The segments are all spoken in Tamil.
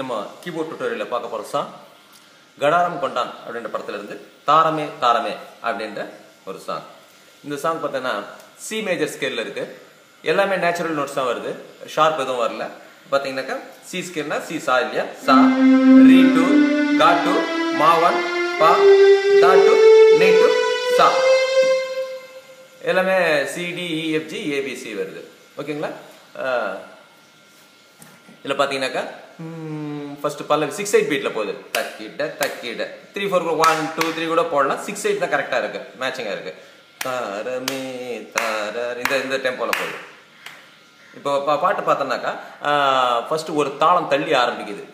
நம்ம கீபோர்ட் டுட்டோரியலில் பார்க்க போகிற சாங் கடாரம் கொண்டான் அப்படின்ற படத்துல இருந்து தாரமே தாரமே அப்படின்ற ஒரு சாங் இந்த சாங் பார்த்தோன்னா சி மேஜர் ஸ்கேலில் இருக்கு எல்லாமே நேச்சுரல் நோட்ஸ் தான் வருது ஷார்ப் எதுவும் வரல பார்த்தீங்கன்னாக்கா சி ஸ்கேல்னா சி சா இல்லையா சா ரீ டு கா டு மா ஒன் பா தா டு நே டு சா எல்லாமே சிடிஇஎஃப்ஜி ஏபிசி வருது ஓகேங்களா இதில் பார்த்தீங்கன்னாக்கா ஃபர்ஸ்ட் பல்லவி சிக்ஸ் எயிட் பீட்டில் போகுது தக்கிட்ட தக்கிட்ட three four one two three கூட போடலாம் சிக்ஸ் எயிட் தான் கரெக்டாக இருக்கு மேட்சிங்காக இருக்கு தாரமே தாரர் இந்த இந்த டெம்போவில் போகுது இப்போ பா- பாட்டு பார்த்தோம்னாக்கா ஃபர்ஸ்ட் ஒரு தாளம் தள்ளி ஆரம்பிக்குது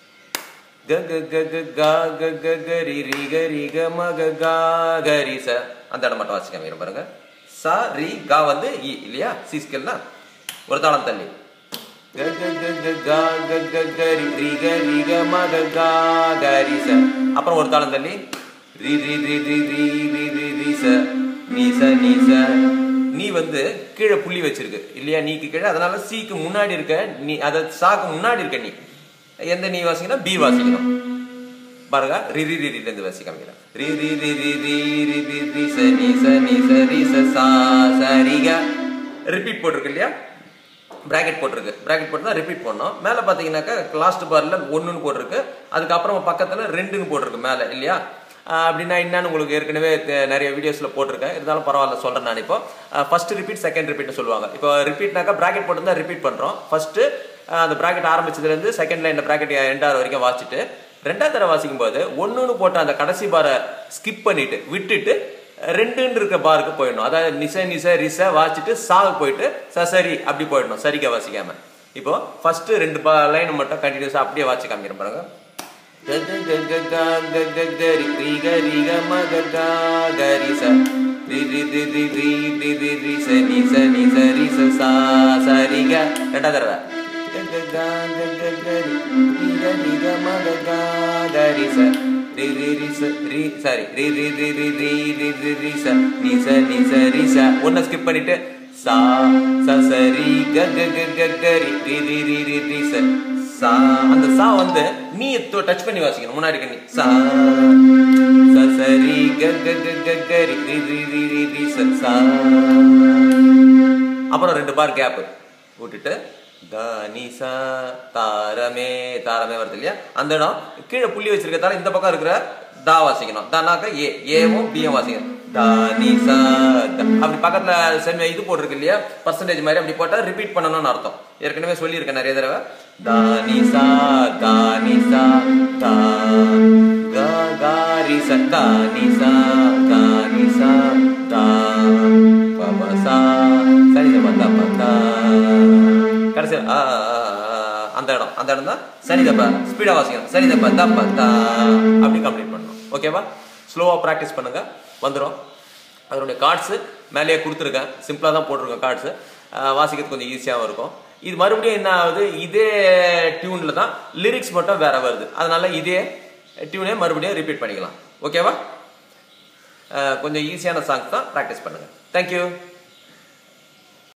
க க க க கா க க க ரி ரி க ரி க ம க கா க ரி ச அந்த இடம் மட்டும் வாசிக்காம பாருங்க சா ரி கா வந்து இ இல்லையா சி ஸ்கேல்னா ஒரு தாளம் தள்ளி க க க க கா க க க ரி ரி க ரி க ம க கா க ரி ச அப்புறம் ஒரு தாளம் தள்ளி ரி ரி ரி ரி ரி ரி ரி ரி ச நீ ச நீ ச நீ வந்து கீழே புள்ளி வச்சிருக்கு இல்லையா நீக்கு கீழே அதனால சிக்கு முன்னாடி இருக்க நீ அத சாக்கு முன்னாடி இருக்க நீ எந்த நீ வாசிக்கணும் பி வாசிக்கணும் பாருங்க ரி ரி ரி ரி இருந்து வாசி காமிக்கிறேன் ரி ரி ரி ரி ரி ரி ரி ரி ச நீ ச நீ ச ரி ச சா ச ரி க ரிப்பீட் போட்டிருக்கு இல்லையா பிராக்கெட் போட்டிருக்கு பிராக்கெட் போட்டு தான் ரிப்பீட் பண்ணோம் மேலே பார்த்தீங்கன்னாக்கா லாஸ்ட் பார்ல ஒன்றுன்னு போட்டிருக்கு அதுக்கப்புறம் பக்கத்தில் ரெண்டுன்னு போட்டிருக்கு மேலே இல்லையா ஆஹ் அப்படின்னா என்னன்னு உங்களுக்கு ஏற்கனவே தெ- நிறைய வீடியோஸில் போட்டிருக்கேன் இருந்தாலும் பரவாயில்ல சொல்கிறேன் நான் இப்போ ஃபர்ஸ்ட் ரிப்பீட் செகண்ட் ரிப்பீட்னு சொல்லுவாங்க இப்போ ரிப்பீட்னாக்கா பிராக்கெட் போட்டு தான் ரிப்பீட் பண்ணுறோம் ஃபர்ஸ்ட் அந்த பிராக்கெட் ஆரம்பிச்சதுலேருந்து செகண்ட் லைன் பிராக்கெட் எண்டார் வரைக்கும் வாசிச்சுட்டு ரெண்டாவது தடவை வாசிக்கும் போது ஒன்றுன்னு போட்ட அந்த கடைசி பாரை ஸ்கிப் பண்ணிட்டு விட்டுட்டு ரெண்டுன்னு இருக்க பாருக்கு போயிடணும் அதாவது நிச நிச ரிச வாசிச்சுட்டு சாகு போயிட்டு சசரி அப்படி போயிடணும் சரிக்க வாசிக்காம இப்போ ஃபர்ஸ்ட் ரெண்டு லைன் மட்டும் கண்டினியூஸா அப்படியே வாசி காமிக்கிறேன் பாருங்க க க க க க க க க ரி ரி க ரி க ம க க க ரி ச ரி ரி ரி ரி ரி ரி ரி ரி ச நி ச நி ச ரி ச சா ச ரி க ரெண்டாவது தடவை க க க க க க ரி ரி க ரி க ம க க க ரி ச ரி ரி ரி ச ரி சாரி ரி ரி ரி ரி ரி ரி ரி ரி ச நி ச நி ச ரி ச ஒன்ன ஸ்கிப் பண்ணிட்டு சா ச ச ரி க க க க க ரி ரி ரி ரி ரி ரி ச சா அந்த சா வந்து நீ டச் பண்ணி வாசிக்கணும் முன்னாடி கண்ணி சா ச ச ரி க க க க க ரி ரி ரி ரி ரி ரி ச சா அப்புறம் ரெண்டு பார் கேப் விட்டுட்டு த நி ச தாரமே தாரமே வருது இல்லையா அந்த இடம் கீழே புள்ளி வச்சிருக்கதால இந்த பக்கம் இருக்கிற தா வாசிக்கணும் தானாக்க ஏ ஏவும் பியும் வாசிக்கணும் தா நி ச த. அப்படி பக்கத்துல செமி இது போட்டிருக்கு இல்லையா பர்சன்டேஜ் மாதிரி அப்படி போட்டா ரிப்பீட் பண்ணணும்னு அர்த்தம் ஏற்கனவே சொல்லியிருக்கேன் நிறைய தடவை தா நி சா தா நி சா தா கா கா ரி ச தா நி சா தா நி சா தா ப ப சா சரி த ப த ப தா கடைசியில் ஆ, ஆ, ஆ, அந்த இடம் அந்த இடம் தான் சரி தப்பா ஸ்பீடா வாசிக்கணும் சரி தப்பா தப்பா தா அப்படி கம்ப்ளீட் பண்ணணும் ஓகேவா ஸ்லோவா ப்ராக்டிஸ் பண்ணுங்க வந்துடும் அதனுடைய கார்ட்ஸு மேலேயே கொடுத்துருக்கேன் சிம்பிளாக தான் போட்டிருக்கேன் கார்ட்ஸு வாசிக்கிறது கொஞ்சம் ஈஸியாகவும் இருக்கும் இது மறுபடியும் என்ன ஆகுது இதே டியூனில் தான் லிரிக்ஸ் மட்டும் வேற வருது அதனால இதே டியூனே மறுபடியும் ரிப்பீட் பண்ணிக்கலாம் ஓகேவா அஹ் கொஞ்சம் ஈஸியான சாங்ஸ் தான் ப்ராக்டிஸ் பண்ணுங்க தேங்க்யூ